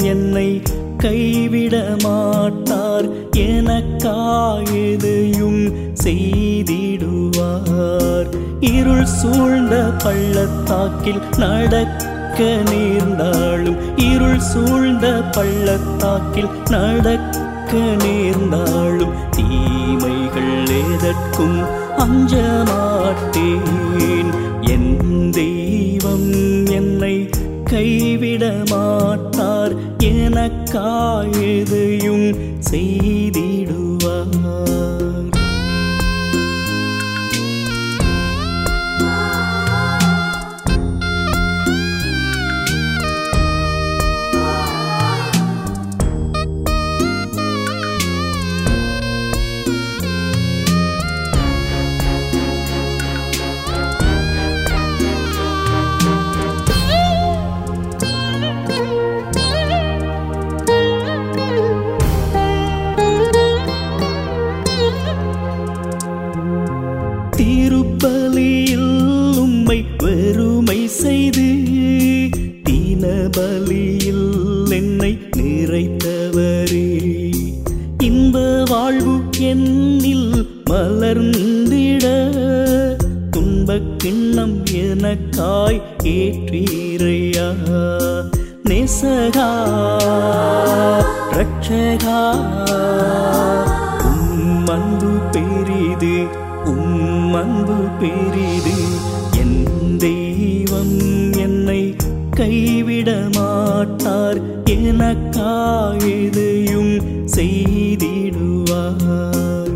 என்னை கைவிட மாட்டார் எனக்காயதையும் செய்திடுவார் இருள் சூழ்ந்த பள்ளத்தாக்கில் நடக்க நேர்ந்தாலும் இருள் சூழ்ந்த பள்ளத்தாக்கில் நடக்க நேர்ந்தாலும் தீமைகள் எதற்கும் அஞ்ச மாட்டேன் என் தெய்வம் என்னை கைவிட மாட்டார் எனக்காயதையும் செய்திடுவார் திருப்பலியில் உம்மை வெறுமை செய்து தீனபலியில் என்னை நிறைத்தவரே இன்ப வாழ்வு என்னில் மலர்ந்திட துன்பக் கிண்ணம் எனக்காய் ஏற்றீரையா நேசகா ரட்சகா உம் அன்பு பெரிது உம் அன்பு பெரிது என் தெய்வம் என்னை கைவிட மாட்டார் எனக்காயதையும் செய்திடுவார்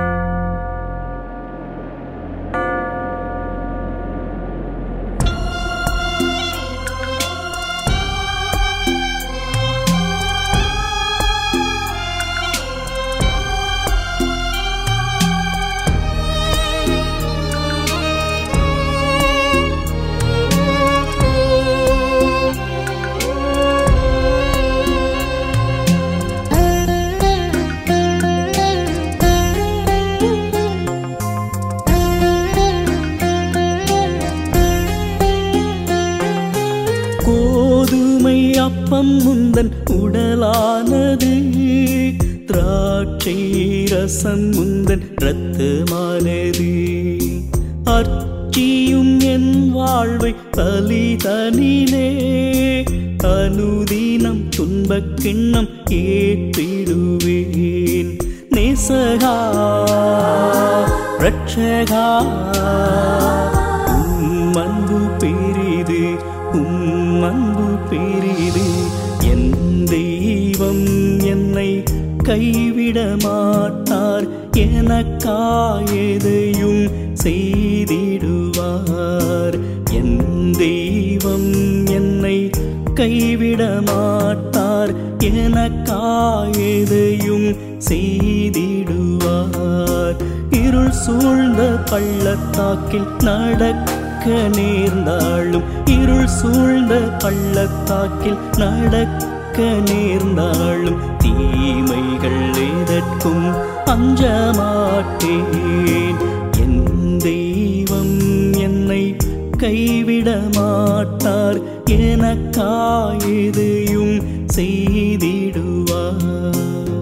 கோதுமை அப்பம் முந்தன் உடலானது திராட்சை ரசம் முந்தன் இரத்தமானது அர்ச்சியும் என் வாழ்வை பலிதனிலே அனுதீனம் துன்பக் கிண்ணம் ஏற்றிடுவேன் நேசகா ரட்சகா உம் அன்பு பெரிது உம் அன்பு பெரிது என் தெய்வம் என்னை கைவிட மாட்டார் எனக்காயதையும் செய்திடுவார் என் தெய்வம் என்னை கைவிட மாட்டார் எனக்காயதையும் செய்திடுவார் இருள் சூழ்ந்த பள்ளத்தாக்கில் நடக்க நேர்ந்தாலும் இருள் சூழ்ந்த பள்ளத்தாக்கில் நடக்க நேர்ந்தாலும் தீமைகள் எதற்கும் அஞ்ச மாட்டேன் என் தெய்வம் என்னை கைவிட மாட்டார் எனக்காயதையும் செய்திடுவார்